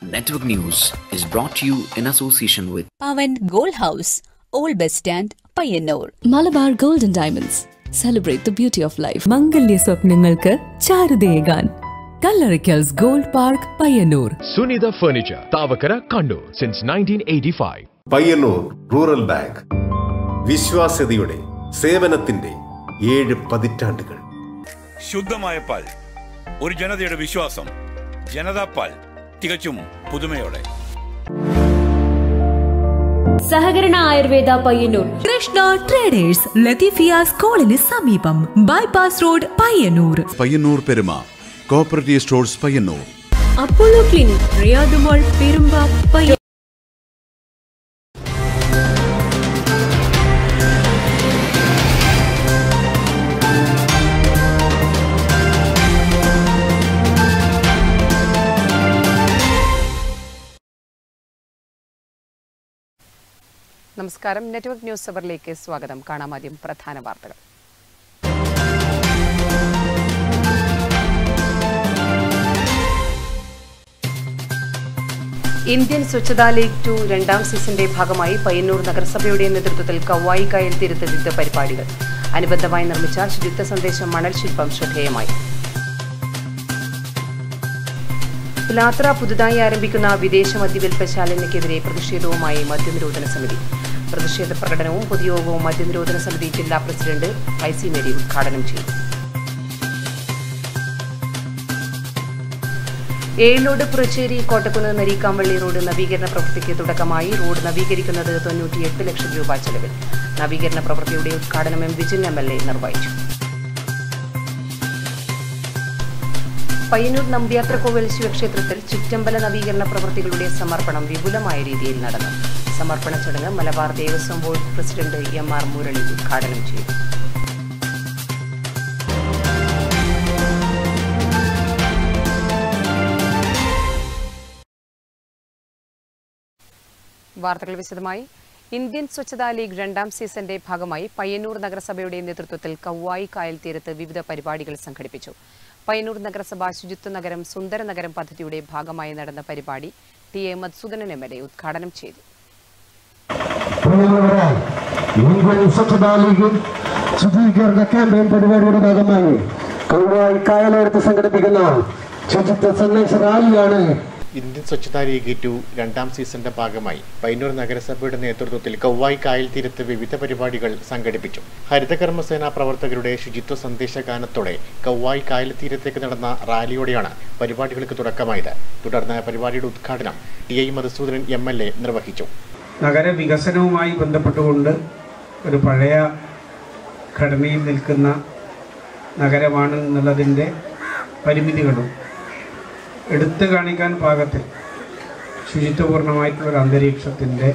Network News is brought to you in association with Pavan gold house old bus stand Payyanur Malabar golden diamonds celebrate the beauty of life മംഗല്യ സ്വപ്നങ്ങൾക്ക് ചാരുതയേകാൻ Kallarikkals gold park Payyanur Sunitha Furniture, Tavakara, Kannur since 1985. Payyanur rural bank വിശ്വാസ്യതയുടെ സേവനത്തിന്റെ ഏഴ് പതിറ്റാണ്ടുകൾ ശുദ്ധമായ പാൽ ഒരു ജനതയുടെ വിശ്വാസം ജനതാ പാൽ തികച്ചും പുതുമയോടെ സഹകരണ ആയുർവേദ പയ്യന്നൂർ കൃഷ്ണ ട്രേഡേഴ്സ് ലത്തീഫിയ സ്കൂളിന് സമീപം bypass road Payyanur Payyanur Peruma cooperative stores Payyanur Apollo clinic റിയാദുമോൾ പെരുമ്പ പയ്യ നമസ്കാരം നെറ്റ്വർക്ക് ന്യൂസ് അവറിലേക്ക് സ്വാഗതം കാണാം ആദ്യം പ്രധാന വാർത്തകൾ ഇന്ത്യൻ സ്വച്ഛതാ ലീഗ് ടു രണ്ടാം സീസണിന്റെ ഭാഗമായി പയ്യന്നൂർ നഗരസഭയുടെ നേതൃത്വത്തിൽ കവായി കായൽ തീരത്ത് വിവിധ പരിപാടികൾ അനുബന്ധമായി നിർമ്മിച്ച ശുചിത്വ സന്ദേശം മണൽ ശില്പം ശ്രദ്ധേയമായി പിലാത്ര പുതുതായി ആരംഭിക്കുന്ന വിദേശ മദ്യവിൽപ്പശാലയ്ക്കെതിരെ പ്രതിഷേധവുമായി മദ്യനിരോധന സമിതി പ്രതിഷേധ പ്രകടനവും പൊതുയോഗവും മദ്യനിരോധന സമിതി ജില്ലാ പ്രസിഡന്റ് ഐ സി മേരി ഉദ്ഘാടനം ചെയ്തു ഏഴിലോട് പുറച്ചേരി കോട്ടക്കുന്ന് നരീക്കാമ്പള്ളി റോഡ് നവീകരണ പ്രവൃത്തിക്ക് തുടക്കമായി റോഡ് നവീകരിക്കുന്നത് തൊണ്ണൂറ്റിയെട്ട് ലക്ഷം രൂപ ചെലവിൽ നവീകരണ പ്രവൃത്തിയുടെ ഉദ്ഘാടനം M Vijin M L A നിർവഹിച്ചു പയ്യന്നൂർ നമ്പ്യാത്രക്കോവിൽ ശിവക്ഷേത്രത്തിൽ ചുറ്റമ്പല നവീകരണ പ്രവൃത്തികളുടെ സമർപ്പണം വിപുലമായ രീതിയിൽ നടന്നു സമർപ്പണ ചടങ്ങ് Malabar Devaswom board president M R Murali ഉദ്ഘാടനം ചെയ്തു വാർത്തകൾ വിശദമായി ഇന്ത്യൻ സ്വച്ഛതാ ലീഗ് രണ്ടാം സീസണിന്റെ ഭാഗമായി പയ്യന്നൂർ നഗരസഭയുടെ നേതൃത്വത്തിൽ കൗവായി കായൽ തീരത്ത് വിവിധ പരിപാടികൾ സംഘടിപ്പിച്ചു പയ്യന്നൂർ നഗരസഭ ശുചിത്വ നഗരം സുന്ദര നഗരം പദ്ധതിയുടെ ഭാഗമായി നടന്ന പരിപാടി T A Madhusoodanan M L A ഉദ്ഘാടനം ചെയ്തു പ്രിയമുള്ളവരെ ഇന്ത്യൻ സ്വച്ഛതാ ലീഗ് ശുചീകരണ ക്യാമ്പയിൻ പരിപാടിയുടെ ഭാഗമായി കൗവായി കായലോരത്ത് സംഘടിപ്പിക്കുന്ന ശുചിത്വ സന്ദേശ റാലിയാണ് ഇന്ത്യൻ സ്വച്ഛതാ ലീഗ് ടു രണ്ടാം സീസണിന്റെ ഭാഗമായി പയ്യന്നൂർ നഗരസഭയുടെ നേതൃത്വത്തിൽ കൗവായി കായൽ തീരത്ത് വിവിധ പരിപാടികൾ സംഘടിപ്പിച്ചു ഹരിതകർമ്മസേന പ്രവർത്തകരുടെ ശുചിത്വ സന്ദേശ ഗാനത്തോടെ കൗവായി കായൽ തീരത്തേക്ക് നടന്ന റാലിയോടെയാണ് പരിപാടികൾക്ക് തുടക്കമായത് തുടർന്ന് പരിപാടിയുടെ ഉദ്ഘാടനം T I Madhusoodanan M L A നിർവഹിച്ചു നഗരവികസനവുമായി ബന്ധപ്പെട്ടുകൊണ്ട് ഒരു പഴയ ഘടനയിൽ നിൽക്കുന്ന നഗരമാണ് എന്നുള്ളതിൻ്റെ പരിമിതികളും എടുത്തു കാണിക്കാൻ പാകത്തിൽ ശുചിത്വപൂർണമായിട്ടുള്ള ഒരു അന്തരീക്ഷത്തിൻ്റെ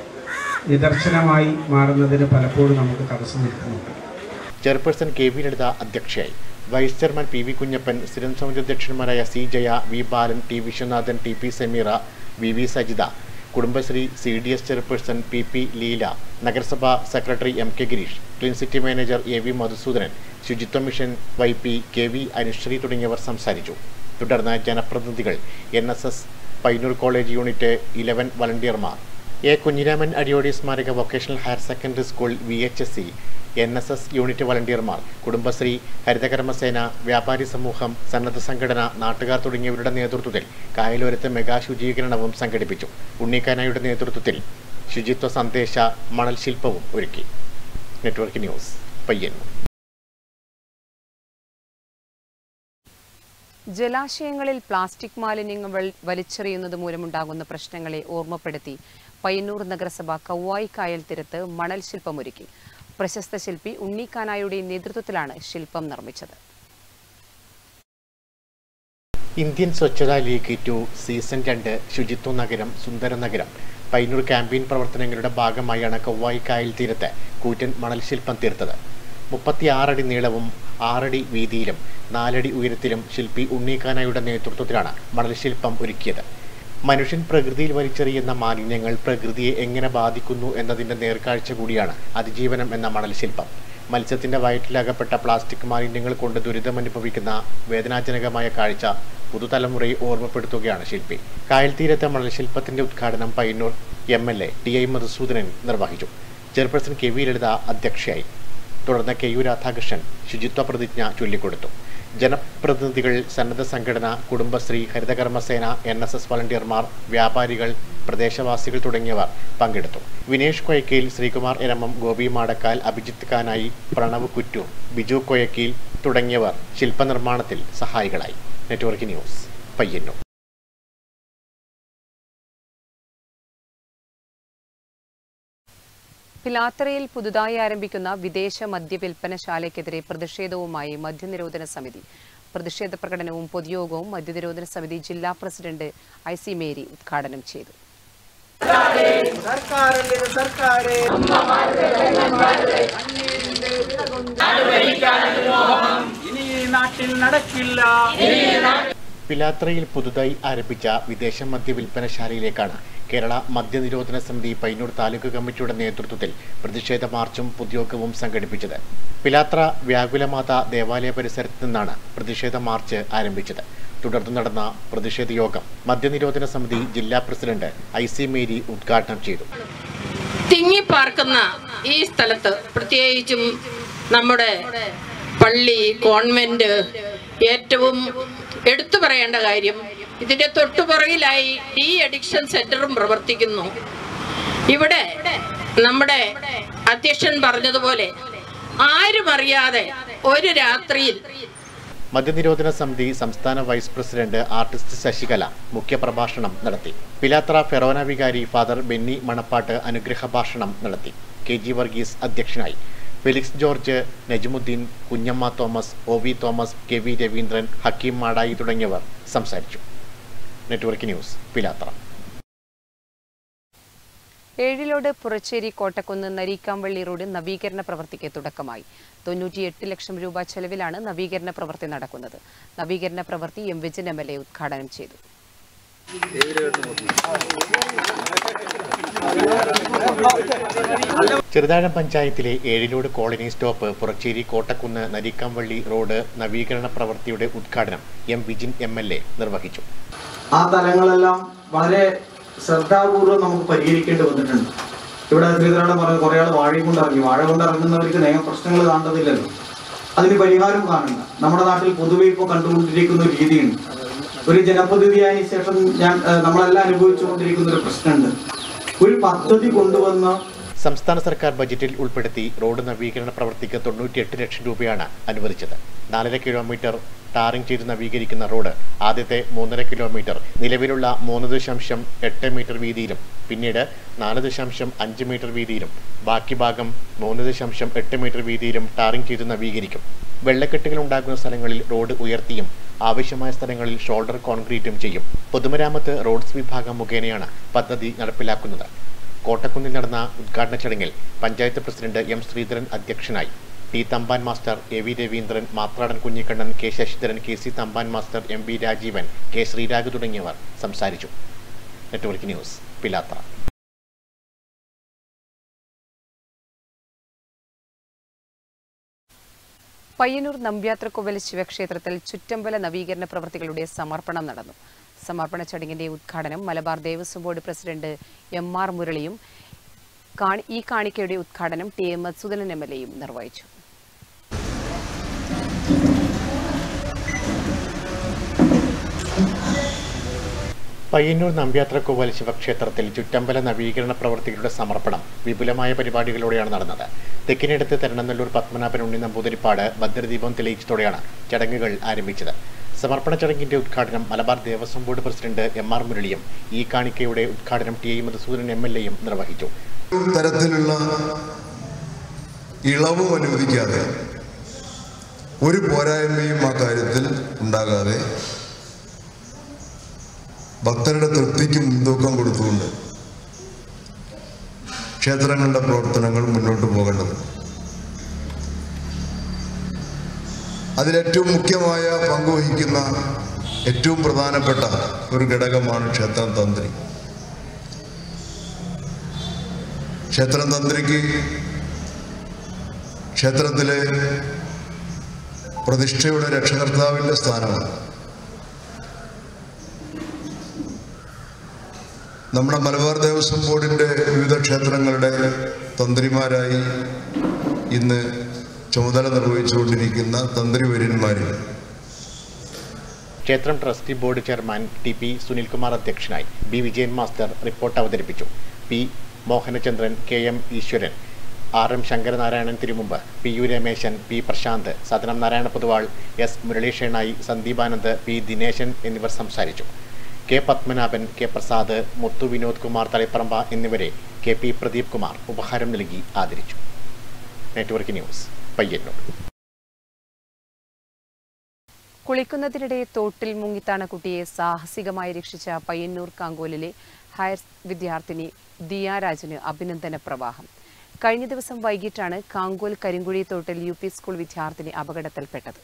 നിദർശനമായി മാറുന്നതിന് പലപ്പോഴും നമുക്ക് തടസ്സം നിൽക്കുന്നുണ്ട് ചെയർപേഴ്സൺ കെ വി ലളിത അധ്യക്ഷയായി vice chairman P V Kunhappan സ്ഥിരം സമിതി അധ്യക്ഷന്മാരായ C Jaya V Balan T Viswanathan T P Sameera V V Sajitha Kudumbashree C D S chairperson P P Leela നഗരസഭാ secretary M K Gireesh clean city manager A V Madhusoodanan ശുചിത്വ mission Y P K V Anusree തുടങ്ങിയവർ സംസാരിച്ചു തുടർന്ന് ജനപ്രതിനിധികൾ N S S Painur college unit eleven വളണ്ടിയർമാർ A Kunhiraman Adiyodi സ്മാരക vocational higher secondary school V H S C N S S unit വളണ്ടിയർമാർ കുടുംബശ്രീ ഹരിതകർമ്മസേന വ്യാപാരി സമൂഹം സന്നദ്ധ സംഘടന നാട്ടുകാർ തുടങ്ങിയവരുടെ നേതൃത്വത്തിൽ കായലോരത്ത് മെഗാ ശുചീകരണവും സംഘടിപ്പിച്ചു ഉണ്ണിക്കാനായുടെ നേതൃത്വത്തിൽ ശുചിത്വ സന്ദേശ മണൽ ശില്പവും ഒരുക്കി നെറ്റ്വർക്ക് ന്യൂസ് പയ്യന്നൂർ ജലാശയങ്ങളിൽ പ്ലാസ്റ്റിക് മാലിന്യങ്ങൾ വൽ- വലിച്ചെറിയുന്നത് മൂലമുണ്ടാകുന്ന പ്രശ്നങ്ങളെ ഓർമ്മപ്പെടുത്തി പയ്യന്നൂർ നഗരസഭ കൗവായി കായൽ തീരത്ത് മണൽ ശില്പമൊരുക്കി പ്രശസ്ത ശില്പി ഉണ്ണിക്കാനായുടെ നേതൃത്വത്തിലാണ് ശില്പം നിർമ്മിച്ചത് Indian Swachhata league two season രണ്ട് ശുചിത്വ നഗരം സുന്ദര നഗരം പൈനൂർ ക്യാമ്പയിൻ പ്രവർത്തനങ്ങളുടെ ഭാഗമായാണ് കൗവായി കായൽ തീരത്ത് കൂറ്റൻ മണൽ ശില്പം തീർത്തത് മുപ്പത്തിയാറടി നീളവും ആറടി വീതിയിലും നാലടി ഉയരത്തിലും ശില്പി ഉണ്ണീക്കാനായുടെ നേതൃത്വത്തിലാണ് മണൽ ശില്പം ഒരുക്കിയത് മനുഷ്യൻ പ്രകൃതിയിൽ വലിച്ചെറിയുന്ന മാലിന്യങ്ങൾ പ്രകൃതിയെ എങ്ങനെ ബാധിക്കുന്നു എന്നതിൻ്റെ നേർക്കാഴ്ച കൂടിയാണ് അതിജീവനം എന്ന മണൽ ശില്പം മത്സ്യത്തിന്റെ വയറ്റിലകപ്പെട്ട പ്ലാസ്റ്റിക് മാലിന്യങ്ങൾ കൊണ്ട് ദുരിതമനുഭവിക്കുന്ന വേദനാജനകമായ കാഴ്ച പുതുതലമുറയെ ഓർമ്മപ്പെടുത്തുകയാണ് ശില്പി കായൽ തീരത്തെ മണൽശില്പത്തിന്റെ ഉദ്ഘാടനം Payyanur M L A T I Madhusoodanan നിർവഹിച്ചു ചെയർപേഴ്സൺ കെ വി ലളിത അധ്യക്ഷയായി തുടർന്ന് കെ യു രാധാകൃഷ്ണൻ ശുചിത്വ പ്രതിജ്ഞ ചൊല്ലിക്കൊടുത്തു ജനപ്രതിനിധികൾ സന്നദ്ധ സംഘടന കുടുംബശ്രീ ഹരിതകർമ്മസേന എൻ എസ് എസ് വളണ്ടിയർമാർ വ്യാപാരികൾ പ്രദേശവാസികൾ തുടങ്ങിയവർ പങ്കെടുത്തു വിനേഷ് കൊയക്കയിൽ ശ്രീകുമാർ എരമം ഗോപി മാടക്കാൽ അഭിജിത്ത് കാനായി പ്രണവ് കുറ്റൂർ ബിജു കൊയക്കീൽ തുടങ്ങിയവർ ശില്പനിർമ്മാണത്തിൽ സഹായികളായി നെറ്റ്വർക്ക് ന്യൂസ് പയ്യന്നൂർ പിലാത്തറയിൽ പുതുതായി ആരംഭിക്കുന്ന വിദേശ മദ്യവിൽപ്പനശാലയ്ക്കെതിരെ പ്രതിഷേധവുമായി മദ്യനിരോധന സമിതി പ്രതിഷേധ പ്രകടനവും പൊതുയോഗവും മദ്യനിരോധന സമിതി ജില്ലാ പ്രസിഡന്റ് ഐ സി മേരി ഉദ്ഘാടനം ചെയ്തു ഇനി ഈ നാട്ടിൽ നടക്കില്ല പിലാത്രയിൽ പുതുതായി ആരംഭിച്ച വിദേശ മദ്യ വിൽപ്പനശാലയിലേക്കാണ് കേരള മദ്യനിരോധന സമിതി പയ്യന്നൂർ താലൂക്ക് കമ്മിറ്റിയുടെ നേതൃത്വത്തിൽ പ്രതിഷേധ മാർച്ചും പൊതുയോഗവും സംഘടിപ്പിച്ചത് പിലാത്ര വ്യാകുലമാത ദേവാലയ പരിസരത്ത് നിന്നാണ് പ്രതിഷേധ മാർച്ച് ആരംഭിച്ചത് തുടർന്ന് നടന്ന പ്രതിഷേധ യോഗം മദ്യനിരോധന സമിതി ജില്ലാ പ്രസിഡന്റ് ഐ സി മേരി ഉദ്ഘാടനം ചെയ്തു തിങ്ങിപ്പാർക്കുന്ന ഈ സ്ഥലത്ത് പ്രത്യേകിച്ചും നമ്മുടെ പള്ളി കോൺവെന്റ് ഏറ്റവും എടുത്തു പറയേണ്ട കാര്യം ഇതിന്റെ തൊട്ടുപുറകിലായി ഡി അഡിക്ഷൻ സെന്ററും പ്രവർത്തിക്കുന്നു ഇവിടെ നമ്മുടെ അധ്യക്ഷൻ പറഞ്ഞതുപോലെ ആരും അറിയാതെ ഒരു രാത്രിയിൽ മദ്യനിരോധന സമിതി സംസ്ഥാന വൈസ് പ്രസിഡന്റ് ആർട്ടിസ്റ്റ് ശശികല മുഖ്യപ്രഭാഷണം നടത്തി പിലാത്ര ഫെറോന വികാരി ഫാദർ ബെന്നി മണപ്പാട്ട് അനുഗ്രഹ ഭാഷണം നടത്തി കെ ജി വർഗീസ് അധ്യക്ഷനായി Felix George Najmuddin Kunhamma Thomas O V Thomas K V Raveendran Hakeem Madayi തുടങ്ങിയവർ സംസാരിച്ചു network news Pilathara Ezhilode Puracheri Kottakkunnu Nareekkamvally road നവീകരണ പ്രവൃത്തിക്ക് തുടക്കമായി തൊണ്ണൂറ്റിയെട്ട് ലക്ഷം രൂപ ചെലവിലാണ് നവീകരണ പ്രവൃത്തി നടക്കുന്നത് നവീകരണ പ്രവൃത്തി M Vijayan M L A ഉദ്ഘാടനം ചെയ്തു ചെറുതാഴം പഞ്ചായത്തിലെ Ezhilode colony stop Puracheri Kottakkunnu Narikkamvally road നവീകരണ പ്രവൃത്തിയുടെ ഉദ്ഘാടനം M Vijin M L A നിർവഹിച്ചു ആ തലങ്ങളെല്ലാം വളരെ ശ്രദ്ധാപൂർവം നമുക്ക് പരിഹരിക്കേണ്ടി വന്നിട്ടുണ്ട് ഇവിടെ ശ്രീധരൻ പറഞ്ഞ കുറേ ആൾ വാഴയും കൊണ്ട് ഇറങ്ങി വാഴ കൊണ്ട് ഇറങ്ങുന്നവർക്ക് നിയമപ്രശ്നങ്ങൾ കാണേണ്ടതില്ലല്ലോ അതിന് പരിഹാരം കാണണ്ട നമ്മുടെ നാട്ടിൽ പൊതുവെ ഇപ്പോൾ കണ്ടുകൊണ്ടിരിക്കുന്ന ഒരു രീതിയുണ്ട് ഒരു ജനപ്രതിനിധിയായതിനു ശേഷം ഞാൻ ഏഹ്, നമ്മളെല്ലാം അനുഭവിച്ചുകൊണ്ടിരിക്കുന്ന ഒരു പ്രശ്നമുണ്ട് ഒരു പദ്ധതി കൊണ്ടുവന്ന സംസ്ഥാന സർക്കാർ ബജറ്റിൽ ഉൾപ്പെടുത്തി റോഡ് നവീകരണ പ്രവൃത്തിക്ക് തൊണ്ണൂറ്റിയെട്ട് ലക്ഷം രൂപയാണ് അനുവദിച്ചത് നാലര കിലോമീറ്റർ ടാറിംഗ് ചെയ്ത് നവീകരിക്കുന്ന റോഡ് ആദ്യത്തെ മൂന്നര കിലോമീറ്റർ നിലവിലുള്ള മൂന്ന് ദശാംശം എട്ട് മീറ്റർ വീതിയിലും പിന്നീട് നാല് ദശാംശം അഞ്ച് മീറ്റർ വീതിയിലും ബാക്കി ഭാഗം മൂന്ന് ദശാംശം എട്ട് മീറ്റർ വീതിയിലും ടാറിംഗ് ചെയ്ത് നവീകരിക്കും വെള്ളക്കെട്ടുകൾ ഉണ്ടാകുന്ന സ്ഥലങ്ങളിൽ റോഡ് ഉയർത്തിയും ആവശ്യമായ സ്ഥലങ്ങളിൽ ഷോൾഡർ കോൺക്രീറ്റും ചെയ്യും പൊതുമരാമത്ത് റോഡ്സ് വിഭാഗം മുഖേനയാണ് പദ്ധതി നടപ്പിലാക്കുന്നത് കോട്ടക്കുന്നിൽ നടന്ന ഉദ്ഘാടന ചടങ്ങിൽ പഞ്ചായത്ത് പ്രസിഡന്റ് എം ശ്രീധരൻ അധ്യക്ഷനായി T Thampan master A V Raveendran Mathradan Kunhikannan K Sasidharan K C Thampan master M V Rajeevan K Sreerag തുടങ്ങിയവർ സംസാരിച്ചു നെറ്റ്വർക്ക് ന്യൂസ് പിലാത്ര പയ്യന്നൂർ നമ്പ്യാത്രക്കൊവൽ ശിവക്ഷേത്രത്തിൽ ചുറ്റമ്പല നവീകരണ പ്രവൃത്തികളുടെ സമർപ്പണം നടന്നു സമർപ്പണ ചടങ്ങിന്റെ ഉദ്ഘാടനം Malabar Devaswom board president M R മുരളിയും കാണി- ഈ കാണിക്കയുടെ ഉദ്ഘാടനം T M Madhusoodanan M L എയും നിർവഹിച്ചു പയ്യന്നൂർ നമ്പ്യാത്രക്കോവൽ ശിവക്ഷേത്രത്തിൽ ചുറ്റമ്പല നവീകരണ പ്രവൃത്തികളുടെ സമർപ്പണം വിപുലമായ പരിപാടികളോടെയാണ് നടന്നത് തെക്കിനടുത്ത് തെരണനല്ലൂർ പത്മനാഭൻ ഉണ്ണി നമ്പൂതിരിപ്പാട് ഭദ്രദീപം തെളിയിച്ചതോടെയാണ് ചടങ്ങുകൾ ആരംഭിച്ചത് സമർപ്പണ ചടങ്ങിന്റെ ഉദ്ഘാടനം Malabar Devaswom board president M R മുരളിയും ഈ കാണിക്കയുടെ ഉദ്ഘാടനം T I Madhusoodanan M L എയും നിർവഹിച്ചു തരത്തിലുള്ള ഇളവും അനുവദിക്കാതെ ഒരു പോരായ്മയും ആ കാര്യത്തിൽ ഉണ്ടാകാതെ ഭക്തരുടെ തൃപ്തിക്ക് മുൻതൂക്കം കൊടുത്തുകൊണ്ട് ക്ഷേത്രങ്ങളുടെ പ്രവർത്തനങ്ങൾ മുന്നോട്ട് പോകേണ്ടത് അതിലേറ്റവും മുഖ്യമായ പങ്ക് വഹിക്കുന്ന ഏറ്റവും പ്രധാനപ്പെട്ട ഒരു ഘടകമാണ് ക്ഷേത്രം തന്ത്രി ക്ഷേത്രം തന്ത്രിക്ക് ക്ഷേത്രത്തിലെ പ്രതിഷ്ഠയുടെ രക്ഷകർത്താവിൻ്റെ സ്ഥാനമാണ് നമ്മുടെ മലബാർ ദേവസ്വം ബോർഡിൻ്റെ വിവിധ ക്ഷേത്രങ്ങളുടെ തന്ത്രിമാരായി ഇന്ന് ചുമതല നിർവഹിച്ചുകൊണ്ടിരിക്കുന്ന തന്ത്രിവര്യന്മാരിൽ ക്ഷേത്രം trustee board chairman T P Sunilkumar അധ്യക്ഷനായി ബി വിജയൻ മാസ്റ്റർ റിപ്പോർട്ട് അവതരിപ്പിച്ചു P Mohanachandran K M Eswaran R M Sankaranarayanan Thirumumbu P U Rameshan P Prashanth Sadanam Narayana Poduval S Muralishenoy Sandeepanand P Dineshan എന്നിവർ സംസാരിച്ചു കെ പത്മനാഭൻ കെ പ്രസാദ് മുത്തു വിനോദ് കുമാർ തളിപ്പറമ്പ എന്നിവരെ കെ പി പ്രദീപ് കുമാർ ഉപഹാരം നൽകി ആദരിച്ചു നെറ്റ്വർക്ക് ന്യൂസ് പയ്യന്നൂർ കുളിക്കുന്നതിനിടെ തോട്ടിൽ മുങ്ങിത്താണ കുട്ടിയെ സാഹസികമായി രക്ഷിച്ച പയ്യന്നൂർ കാങ്കോലിലെ ഹയർ വിദ്യാർത്ഥിനി ദിയാരാജിന് അഭിനന്ദന പ്രവാഹം കഴിഞ്ഞ ദിവസം വൈകിട്ടാണ് കാങ്കോൽ കരിങ്കുഴി തോട്ടിൽ യു പി സ്കൂൾ വിദ്യാർത്ഥിനി അപകടത്തിൽപ്പെട്ടത്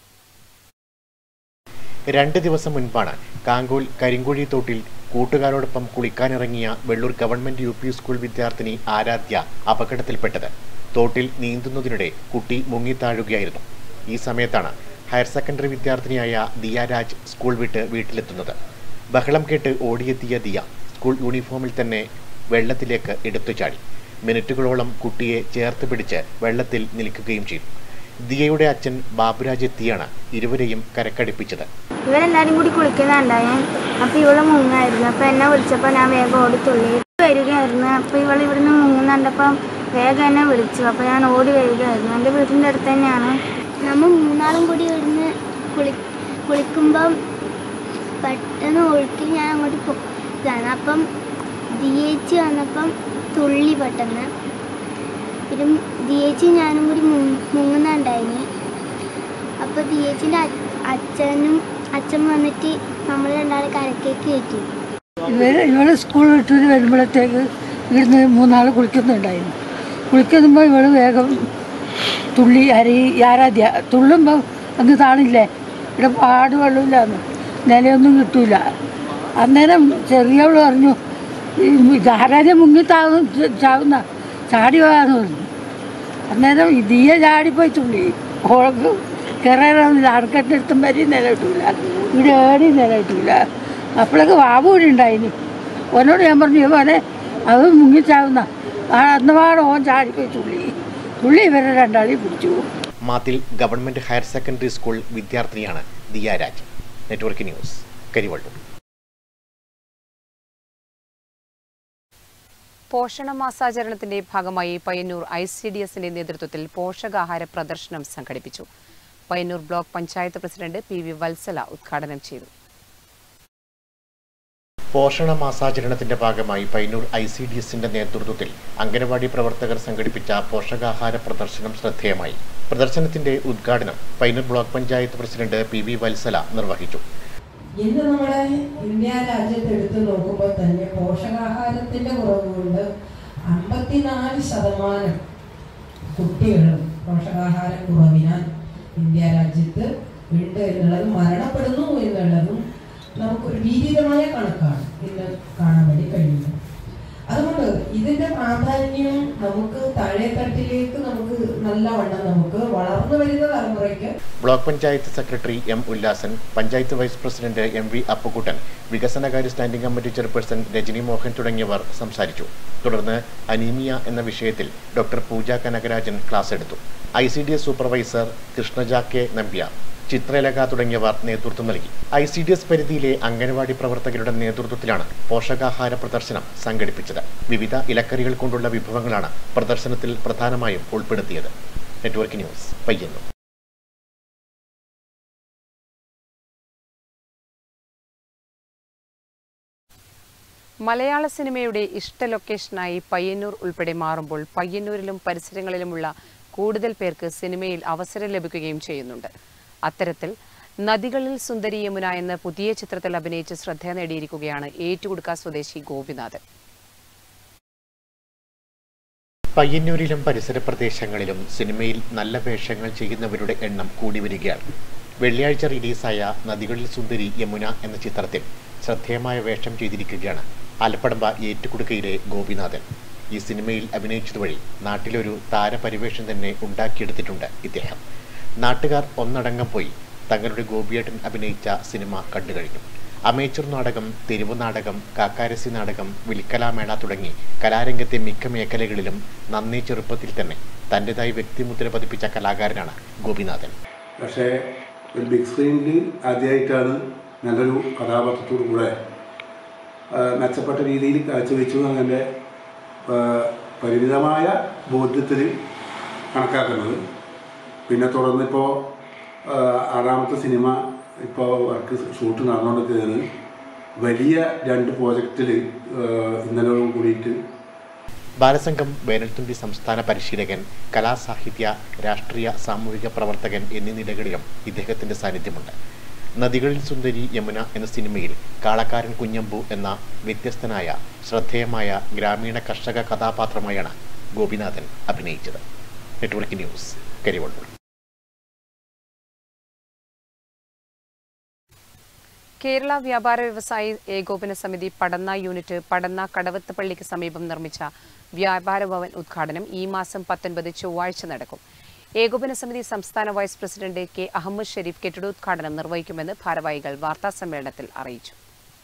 രണ്ട് ദിവസം മുൻപാണ് കാങ്കോൽ കരിങ്കുഴി തോട്ടിൽ കൂട്ടുകാരോടൊപ്പം കുളിക്കാനിറങ്ങിയ Vellur government U P school വിദ്യാർത്ഥിനി ആരാധ്യ അപകടത്തിൽപ്പെട്ടത് തോട്ടിൽ നീന്തുന്നതിനിടെ കുട്ടി മുങ്ങിത്താഴുകയായിരുന്നു ഈ സമയത്താണ് ഹയർ സെക്കൻഡറി വിദ്യാർത്ഥിനിയായ ദിയ രാജ് സ്കൂൾ വിട്ട് വീട്ടിലെത്തുന്നത് ബഹളം കേട്ട് ഓടിയെത്തിയ ദിയ സ്കൂൾ യൂണിഫോമിൽ തന്നെ വെള്ളത്തിലേക്ക് എടുത്തു ചാടി മിനിറ്റുകളോളം കുട്ടിയെ ചേർത്ത് പിടിച്ച് വെള്ളത്തിൽ നിൽക്കുകയും ചെയ്തു ദിയയുടെ അച്ഛൻ ബാബുരാജ് എത്തിയാണ് ഇരുവരെയും കരക്കടിപ്പിച്ചത് ഇവരെല്ലാരും കൂടി കുളിക്കുന്നുണ്ടായ അപ്പൊ ഇവള് മുങ്ങായിരുന്നു അപ്പൊ എന്നെ വിളിച്ചപ്പോ ഞാൻ വേഗം ഓടി തുള്ളി വരികയായിരുന്നു അപ്പൊ ഇവള് ഇവിടുന്ന് മുങ്ങുന്നുണ്ടപ്പം വേഗം എന്നെ വിളിച്ചു അപ്പൊ ഞാൻ ഓടി വരികയായിരുന്നു എൻ്റെ വീടിൻ്റെ അടുത്ത് തന്നെയാണ് നമ്മൾ മൂന്നാളും കൂടി ഇവിടുന്ന് കുളി കുളിക്കുമ്പം പെട്ടെന്ന് ഒഴുക്കി ഞാൻ അങ്ങോട്ട് പോയതാണ് അപ്പം ദിയേച്ചി വന്നപ്പം തുള്ളി പെട്ടെന്ന് പിന്നെ ദിയേച്ചി ഞാനും കൂടി മുങ്ങ- മുങ്ങുന്നുണ്ടായിന് അപ്പോൾ ദിയേച്ചിൻ്റെ അച്ഛനും അച്ഛൻ വന്നിട്ട് നമ്മൾ രണ്ടാളെ കരക്കേക്ക് കയറ്റി ഇവർ ഇവൾ സ്കൂൾ വിട്ട് വരുമ്പോഴത്തേക്ക് ഇവിടുന്ന് മൂന്നാൾ കുളിക്കുന്നുണ്ടായിരുന്നു കുളിക്കുമ്പോൾ ഇവൾ വേഗം തുള്ളി അരി ആരാധ്യ തുള്ളുമ്പോൾ അങ്ങ് താണില്ലേ ഇവിടെ പാട് വെള്ളമില്ലാന്ന് നിലയൊന്നും കിട്ടൂല അന്നേരം ചെറിയവൾ പറഞ്ഞു ഈ ആരാധ്യ മുങ്ങി താവും ചാവുന്ന ചാടി പോകാന്ന് പറഞ്ഞു അന്നേരം ഇതിയ ചാടിപ്പോയി തുള്ളി ഓൾക്ക് കയറാനില്ല അടക്കെട്ടെടുത്തും വരി നില കിട്ടൂല ഇവിടെ ഏടി നില കിട്ടൂല അപ്പോഴൊക്കെ വാബു ഇവിടെ ഉണ്ടായിനി ഓനോട് ഞാൻ പറഞ്ഞു പോലെ അത് മുങ്ങിച്ചാവുന്ന ആ അന്നപാട് ഓൻ ചാടിപ്പോയി തുള്ളി തുള്ളി ഇവരെ രണ്ടാളി പിടിച്ചു Mathil government higher secondary school വിദ്യാർത്ഥിനിയാണ് ദിയ രാജ് നെറ്റ്വർക്ക് ന്യൂസ് കരിവള്ളൂർ പോഷണ മാസാചരണത്തിന്റെ ഭാഗമായി പയ്യന്നൂർ ഐ സി ഡി എസിന്റെ നേതൃത്വത്തിൽ പോഷകാഹാര പ്രദർശനം സംഘടിപ്പിച്ചു Payyanur block panchayat president P V Vatsala ഉദ്ഘാടനം ചെയ്തു പോഷണ മാസാചരണത്തിന്റെ ഭാഗമായി പൈനൂർ ഐ സി ഡി എസിന്റെ നേതൃത്വത്തിൽ അംഗനവാടി പ്രവർത്തകർ സംഘടിപ്പിച്ച പോഷകാഹാര പ്രദർശനം ശ്രദ്ധേയമായി പ്രദർശനത്തിന്റെ ഉദ്ഘാടനം Payyanur block panchayat president P V Vatsala നിർവഹിച്ചു ഇന്ന് നമ്മുടെ ഇന്ത്യ രാജ്യത്ത് എടുത്തു നോക്കുമ്പോൾ തന്നെ പോഷകാഹാരത്തിന്റെ കുറവ് കൊണ്ട് അമ്പത്തിനാല് ശതമാനം കുട്ടികളും പോഷകാഹാര കുറവിനാൽ ഇന്ത്യ രാജ്യത്ത് ഉണ്ട് എന്നുള്ളതും മരണപ്പെടുന്നു എന്നുള്ളതും നമുക്കൊരു ഭീതിതമായ കണക്കാണ് ഇന്ന് കാണാൻ വേണ്ടി കഴിയുന്നത് അതുകൊണ്ട് ഇതിന്റെ പ്രാധാന്യം നമുക്ക് താഴെത്തട്ടിലേക്ക് നമുക്ക് നല്ലവണ്ണം നമുക്ക് വളർന്നു വരുന്ന തലമുറയ്ക്ക് block panchayat secretary M Ullasan panchayat vice president M V Appukuttan വികസനകാര്യ standing committee chairperson Rajani Mohan തുടങ്ങിയവർ സംസാരിച്ചു തുടർന്ന് അനീമിയ എന്ന വിഷയത്തിൽ ഡോക്ടർ പൂജ കനകരാജൻ ക്ലാസ് എടുത്തു I C D S supervisor Krishnaja K Nambiar Chithralekha തുടങ്ങിയവർ നേതൃത്വം നൽകി ഐ സി ഡി എസ് പരിധിയിലെ അംഗനവാടി പ്രവർത്തകരുടെ നേതൃത്വത്തിലാണ് പോഷകാഹാര പ്രദർശനം സംഘടിപ്പിച്ചത് വിവിധ ഇലക്കറികൾ കൊണ്ടുള്ള വിഭവങ്ങളാണ് പ്രദർശനത്തിൽ പ്രധാനമായും ഉൾപ്പെടുത്തിയത് നെറ്റ്വർക്ക് ന്യൂസ് പയ്യന്നൂർ മലയാള സിനിമയുടെ ഇഷ്ട ലൊക്കേഷനായി പയ്യന്നൂർ ഉൾപ്പെടെ മാറുമ്പോൾ പയ്യന്നൂരിലും പരിസരങ്ങളിലുമുള്ള കൂടുതൽ പേർക്ക് സിനിമയിൽ അവസരം ലഭിക്കുകയും ചെയ്യുന്നുണ്ട് അത്തരത്തിൽ നദികളിൽ സുന്ദരി യമുന എന്ന പുതിയ ചിത്രത്തിൽ അഭിനയിച്ച് ശ്രദ്ധ നേടിയിരിക്കുകയാണ് ഏറ്റുകൊടുക്ക സ്വദേശി ഗോപിനാഥൻ പയ്യന്നൂരിലും പരിസര പ്രദേശങ്ങളിലും സിനിമയിൽ നല്ല വേഷങ്ങൾ ചെയ്യുന്നവരുടെ എണ്ണം കൂടി വരികയാണ് വെള്ളിയാഴ്ച റിലീസായ നദികളിൽ സുന്ദരി യമുന എന്ന ചിത്രത്തിൽ ശ്രദ്ധേയമായ വേഷം ചെയ്തിരിക്കുകയാണ് ആലപ്പടമ്പ ഏറ്റുകുടുക്കയിലെ ഗോപിനാഥൻ ഈ സിനിമയിൽ അഭിനയിച്ചതുവഴി നാട്ടിലൊരു താരപരിവേഷം തന്നെ ഉണ്ടാക്കിയെടുത്തിട്ടുണ്ട് ഇദ്ദേഹം നാട്ടുകാർ ഒന്നടങ്കം പോയി തങ്ങളുടെ ഗോപിയേട്ടൻ അഭിനയിച്ച സിനിമ കണ്ടു കഴിഞ്ഞു അമേച്ചൂർ നാടകം തെരുവ് നാടകം കാക്കാരസി നാടകം വിൽക്കലാമേള തുടങ്ങി കലാരംഗത്തെ മിക്ക മേഖലകളിലും നന്നേ ചെറുപ്പത്തിൽ തന്നെ തൻ്റെതായി വ്യക്തിമുദ്ര പതിപ്പിച്ച കലാകാരനാണ് ഗോപിനാഥൻ പക്ഷേ ഒരു ബിഗ് സ്ക്രീനിൽ ആദ്യമായിട്ടാണ് നല്ലൊരു കഥാപാത്രത്തോടു കൂടെ ആ, മെച്ചപ്പെട്ട രീതിയിൽ കാഴ്ചവെച്ചു അങ്ങനെ പരിമിതമായ ബോധ്യത്തിൽ കണക്കാക്കുന്നത് പിന്നെ തുടർന്നിപ്പോൾ ആറാമത്തെ സിനിമ ഇപ്പോൾ വർക്ക് ഷൂട്ട് നടന്നുകൊണ്ടിരിക്കുകയാണ് വലിയ രണ്ട് പ്രോജക്റ്റിൽ ഇന്നലെ കൂടിയിട്ട് ബാലസംഘം വേനൽത്തുമ്പി സംസ്ഥാന പരിശീലകൻ കലാസാഹിത്യ രാഷ്ട്രീയ സാമൂഹിക പ്രവർത്തകൻ എന്നീ നിലകളിലും ഇദ്ദേഹത്തിന്റെ സാന്നിധ്യമുണ്ട് നദികളിൽ സുന്ദരി യമുന എന്ന സിനിമയിൽ കാളക്കാരൻ കുഞ്ഞമ്പു എന്ന വ്യത്യസ്തനായ ശ്രദ്ധേയമായ ഗ്രാമീണ കർഷക കഥാപാത്രമായാണ് ഗോപിനാഥൻ അഭിനയിച്ചത് നെറ്റ്വർക്ക് ന്യൂസ് കരിവള്ളൂർ കേരള വ്യാപാര വ്യവസായി ഏകോപന സമിതി പടന്ന യൂണിറ്റ് പടന്ന കടവത്ത് പള്ളിക്ക് സമീപം നിർമ്മിച്ച വ്യാപാര ഭവൻ ഉദ്ഘാടനം ഈ മാസം പത്തൊൻപത് ചൊവ്വാഴ്ച നടക്കും ഏകോപന സമിതി സംസ്ഥാന vice president K Ahmed Sherif കെട്ടിടോദ്ഘാടനം നിർവഹിക്കുമെന്ന് ഭാരവാഹികൾ വാർത്താസമ്മേളനത്തിൽ അറിയിച്ചു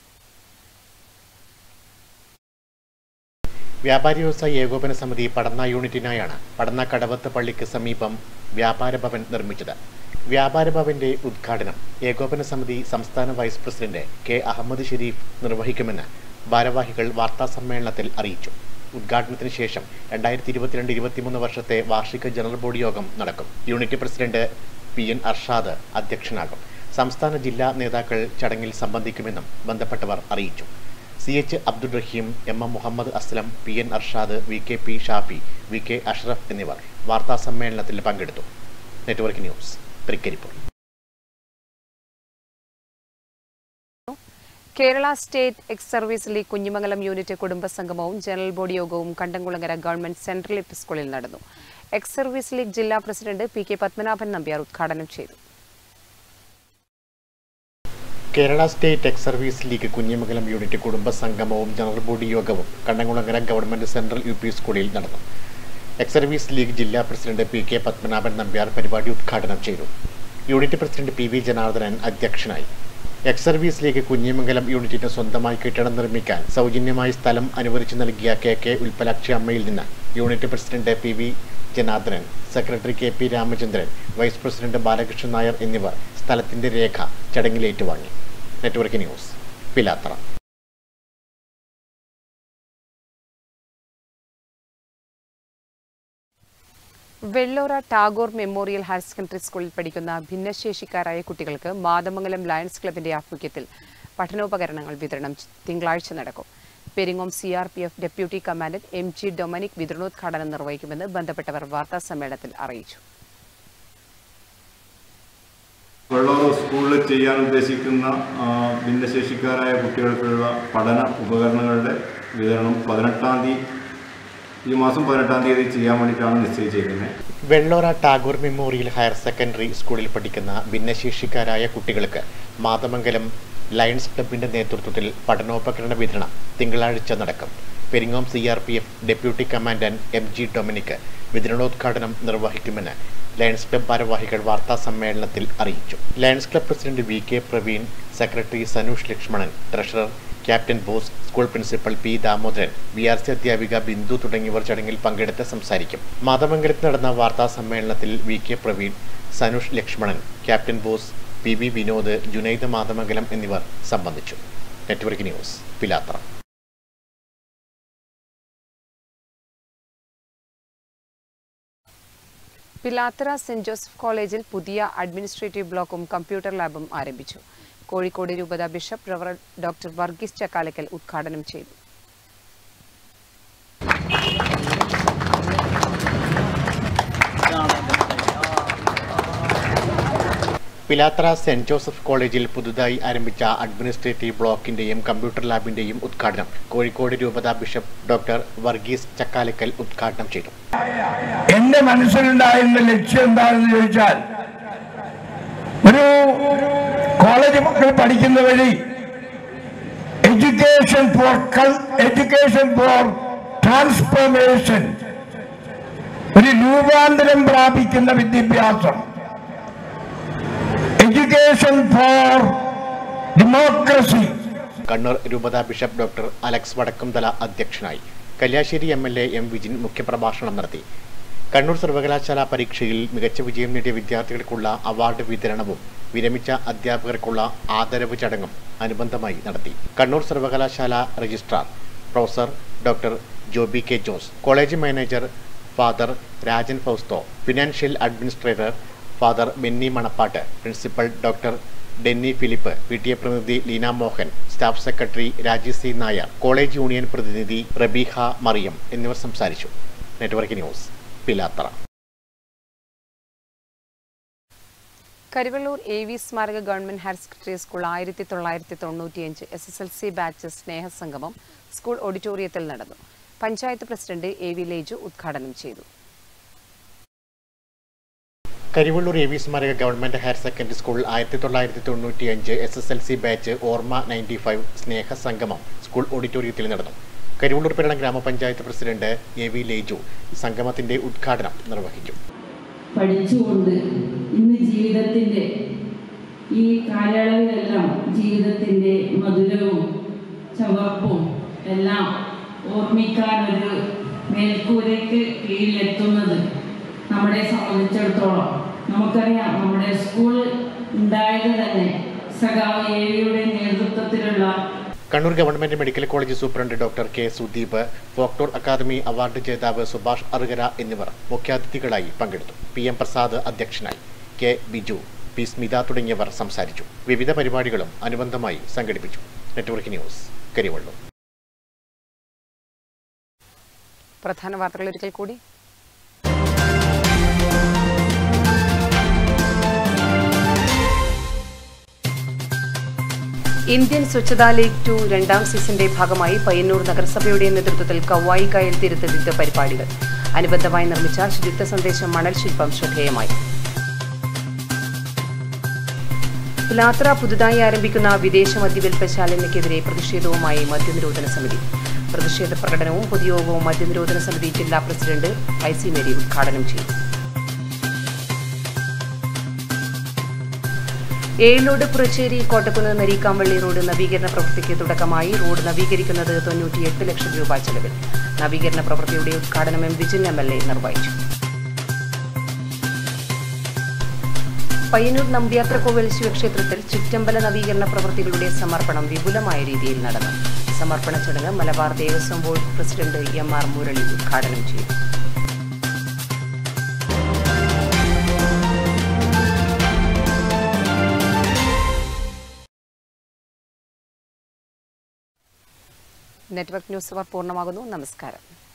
വ്യാപാരി വ്യവസായി ഏകോപന സമിതി പടന്ന യൂണിറ്റിനായാണ് പടന്ന കടവത്ത് പള്ളിക്ക് സമീപം വ്യാപാര ഭവൻ നിർമ്മിച്ചത് വ്യാപാര ഭവന്റെ ഉദ്ഘാടനം ഏകോപന സമിതി സംസ്ഥാന vice president K Ahmed Sherif നിർവഹിക്കുമെന്ന് ഭാരവാഹികൾ വാർത്താ സമ്മേളനത്തിൽ അറിയിച്ചു ഉദ്ഘാടനത്തിന് ശേഷം രണ്ടായിരത്തി ഇരുപത്തിരണ്ട് ഇരുപത്തിമൂന്ന് വർഷത്തെ വാർഷിക ജനറൽ ബോഡി യോഗം നടക്കും unit president P N Arshad അധ്യക്ഷനാകും സംസ്ഥാന ജില്ലാ നേതാക്കൾ ചടങ്ങിൽ സംബന്ധിക്കുമെന്നും ബന്ധപ്പെട്ടവർ അറിയിച്ചു C H Abdul Rahim M M Muhammad Aslam P N Arshad V K P Shafi V K Ashraf എന്നിവർ വാർത്താ സമ്മേളനത്തിൽ പങ്കെടുത്തു network news Thrikaripur Kerala state ex service league Kunhimangalam unit കുടുംബസംഗമവും ജനറൽ ബോഡി യോഗവും Kandamkulangara government central L P സ്കൂളിൽ നടന്നു എക്സ് സർവീസ് ലീഗ് ജില്ലാ president P K Padmanabhan Nambiar ഉദ്ഘാടനം ചെയ്തു Kerala state ex service league Kunhimangalam unit കുടുംബ സംഗമവും ജനറൽ ബോഡി യോഗവും Kannamkulangara government central U P സ്കൂളിൽ നടന്നു എക്സ് സർവീസ് ലീഗ് ജില്ലാ president P K Padmanabhan Nambiar പരിപാടി ഉദ്ഘാടനം ചെയ്തു unit president P V Janardhanan അധ്യക്ഷനായി എക്സ് സർവീസ് ലീഗ് കുഞ്ഞിമംഗലം യൂണിറ്റിന് സ്വന്തമായി കെട്ടിടം നിർമ്മിക്കാൻ സൗജന്യമായി സ്ഥലം അനുവദിച്ചു നൽകിയ കെ കെ ഉൽപ്പലാക്ഷി അമ്മയിൽ നിന്ന് unit president P V Janardhanan secretary K P Ramachandran vice president Balakrishnan Nair എന്നിവർ സ്ഥലത്തിന്റെ രേഖ ചടങ്ങിൽ ഏറ്റുവാങ്ങി network news Pilathara Vellora Tagore memorial higher secondary സ്കൂളിൽ പഠിക്കുന്ന ഭിന്നശേഷിക്കാരായ കുട്ടികൾക്ക് മാതമംഗലം ലയൺസ് ക്ലബിന്റെ ആഭിമുഖ്യത്തിൽ പഠനോപകരണങ്ങൾ വിതരണം തിങ്കളാഴ്ച നടക്കും Peringome C R P F deputy commandant M G Dominic വിതരണോദ്ഘാടനം നിർവഹിക്കുമെന്ന് ബന്ധപ്പെട്ടവർ വാർത്താസമ്മേളനത്തിൽ അറിയിച്ചു വെള്ളൂർ സ്കൂളിൽ ചെയ്യാൻ ഉദ്ദേശിക്കുന്ന ആ, ഭിന്നശേഷിക്കാരായ കുട്ടികൾക്കുള്ള പഠന ഉപകരണങ്ങളുടെ വിതരണം പതിനെട്ടാം തീയതി ഈ മാസം പതിനെട്ടാം തീയതി ചെയ്യാൻ വേണ്ടിയിട്ടാണ് നിശ്ചയിച്ചിരിക്കുന്നത് Vellora Tagore memorial higher secondary സ്കൂളിൽ പഠിക്കുന്ന ഭിന്നശേഷിക്കാരായ കുട്ടികൾക്ക് മാതമംഗലം ലയൺസ് ക്ലബിന്റെ നേതൃത്വത്തിൽ പഠനോപകരണ വിതരണം തിങ്കളാഴ്ച നടക്കും Peringome C R P F deputy commandant M G Dominic വിതരണോദ്ഘാടനം നിർവഹിക്കുമെന്ന് ലയൺസ് ക്ലബ് ഭാരവാഹികൾ വാർത്താ സമ്മേളനത്തിൽ അറിയിച്ചു lions club president V K Praveen secretary Sanush Lakshmanan treasurer captain Bose school principal P Damodaran V R C അധ്യാപിക ബിന്ദു തുടങ്ങിയവർ ചടങ്ങിൽ പങ്കെടുത്ത് സംസാരിക്കും മാതമംഗലത്ത് നടന്ന വാർത്താ സമ്മേളനത്തിൽ V K Praveen Sanush Lakshmanan captain Bose P B Vinod Junaid Mathamangalam എന്നിവർ സംബന്ധിച്ചു network news Pilathara Pilathara saint Joseph കോളേജിൽ പുതിയ അഡ്മിനിസ്ട്രേറ്റീവ് ബ്ലോക്കും കമ്പ്യൂട്ടർ ലാബും ആരംഭിച്ചു കോഴിക്കോട് രൂപത bishop rev doctor Varghese Chakkalakkal ഉദ്ഘാടനം ചെയ്തു പിലാത്ര സെന്റ് ജോസഫ് കോളേജിൽ പുതുതായി ആരംഭിച്ച അഡ്മിനിസ്ട്രേറ്റീവ് ബ്ലോക്കിന്റെയും കമ്പ്യൂട്ടർ ലാബിന്റെയും ഉദ്ഘാടനം കോഴിക്കോട് രൂപത ബിഷപ്പ് ഡോക്ടർ വർഗീസ് ചക്കാലക്കൽ ഉദ്ഘാടനം ചെയ്തു എന്റെ മനസ്സിലുണ്ടായിരുന്ന ലക്ഷ്യം എന്താണെന്ന് ചോദിച്ചാൽ ഒരു കോളേജ് മക്കൾ പഠിക്കുന്ന വഴി education for education for transformation ഒരു രൂപാന്തരം പ്രാപിക്കുന്ന വിദ്യാഭ്യാസം എഡ്യൂക്കേഷൻ ഫോർ ഡെമോക്രസി കണ്ണൂർ രൂപത ബിഷപ്പ് ഡോക്ടർ അലക്സ് വടക്കുംതല അധ്യക്ഷനായി Kalliasseri M L A M Vijin മുഖ്യപ്രഭാഷണം നടത്തി കണ്ണൂർ സർവകലാശാല പരീക്ഷയിൽ മികച്ച വിജയം നേടിയ വിദ്യാർത്ഥികൾക്കുള്ള അവാർഡ് വിതരണവും വിരമിച്ച അധ്യാപകർക്കുള്ള ആദരവ് ചടങ്ങും അനുബന്ധമായി നടത്തി കണ്ണൂർ സർവകലാശാല registrar professor doctor Joby K Jose college manager father Rajan Fausto financial administrator father Benny Manappattu principal doctor Denny Philip P T A പ്രതിനിധി Leena Mohan staff secretary Rajeev C Nair college union പ്രതിനിധി റബീഹ മറിയം എന്നിവർ സംസാരിച്ചു network news Pilathara Karivellur A V സ്മാരക ഗവൺമെന്റ് ഹയർ സെക്കൻഡറി സ്കൂൾ ആയിരത്തി തൊള്ളായിരത്തി തൊണ്ണൂറ്റിയഞ്ച് S S L C batch സ്നേഹസംഗമം school ഓഡിറ്റോറിയത്തിൽ നടന്നു panchayat president A V Leju ഉദ്ഘാടനം ചെയ്തു കരിവള്ളൂർ എ വി സ്മാരക ഗവൺമെന്റ് ഹയർ സെക്കൻഡറി സ്കൂൾ ആയിരത്തി തൊള്ളായിരത്തി തൊണ്ണൂറ്റിയഞ്ച് S S L C batch ഓർമ്മ നയൻറ്റി ഫൈവ് സ്നേഹ സംഗമം സ്കൂൾ ഓഡിറ്റോറിയത്തിൽ നടന്നു കരിവള്ളൂർ പെരണം ഗ്രാമപഞ്ചായത്ത് പ്രസിഡന്റ് എ വി ലേജു സംഗമത്തിന്റെ ഉദ്ഘാടനം നിർവഹിച്ചു പഠിച്ചുകൊണ്ട് ഇന്ന് ജീവിതത്തിൻ്റെ ഈ കാലയളവിലെല്ലാം ജീവിതത്തിൻ്റെ മധുരവും ചവർപ്പും എല്ലാം ഓർമ്മിക്കാനൊരു മേൽക്കൂരയ്ക്ക് കീഴിലെത്തുന്നത് നമ്മളെ സംബന്ധിച്ചിടത്തോളം നമുക്കറിയാം നമ്മുടെ സ്കൂൾ ഉണ്ടായത് തന്നെ സഖാവ് ഏവിയുടെ നേതൃത്വത്തിലുള്ള Kannur government medical college superintendent doctor K Sudeep folklore academy award ജേതാവ് സുഭാഷ് അറുകര എന്നിവർ മുഖ്യാതിഥികളായി പങ്കെടുത്തു പി എം പ്രസാദ് അധ്യക്ഷനായി കെ ബിജു പി സ്മിത തുടങ്ങിയവർ സംസാരിച്ചു വിവിധ പരിപാടികളും അനുബന്ധമായി സംഘടിപ്പിച്ചു നെറ്റ്വർക്ക് ന്യൂസ് കരിവള്ളൂർ പ്രധാന വാർത്തകൾ ഒരിക്കൽ കൂടി ഇന്ത്യൻ സ്വച്ഛതാ ലീഗ് ടു രണ്ടാം സീസണിന്റെ ഭാഗമായി പയ്യന്നൂർ നഗരസഭയുടെ നേതൃത്വത്തിൽ കവായി കായൽ തീരത്ത് വിവിധ പരിപാടികൾ അനുബന്ധമായി നിർമ്മിച്ച ശുചിത്വ സന്ദേശം മണൽ ശില്പം ശ്രദ്ധേയമായി പിലാത്ര പുതുതായി ആരംഭിക്കുന്ന വിദേശ മദ്യവിൽപ്പശാലയ്ക്കെതിരെ പ്രതിഷേധവുമായി മദ്യനിരോധന സമിതി പ്രതിഷേധ പ്രകടനവും പൊതുയോഗവും മദ്യനിരോധന സമിതി ജില്ലാ പ്രസിഡന്റ് ഐ സി മേരി ഉദ്ഘാടനം ചെയ്തു ഏഴിലോട് പുറച്ചേരി കോട്ടക്കുന്ന് നരീക്കാമ്പള്ളി റോഡ് നവീകരണ പ്രവൃത്തിക്ക് തുടക്കമായി റോഡ് നവീകരിക്കുന്നത് തൊണ്ണൂറ്റിയെട്ട് ലക്ഷം രൂപ ചെലവിൽ നവീകരണ പ്രവൃത്തിയുടെ ഉദ്ഘാടനം M Vijin M L A നിർവഹിച്ചു പയ്യന്നൂർ നമ്പ്യാത്രക്കോവിൽ ശിവക്ഷേത്രത്തിൽ ചുറ്റമ്പല നവീകരണ പ്രവൃത്തികളുടെ സമർപ്പണം വിപുലമായ രീതിയിൽ നടന്നു സമർപ്പണ ചടങ്ങ് Malabar Devaswom board president M R Murali ഉദ്ഘാടനം ചെയ്തു നെറ്റ്വർക്ക് ന്യൂസ് അവർ പൂർണ്ണമാകുന്നു നമസ്കാരം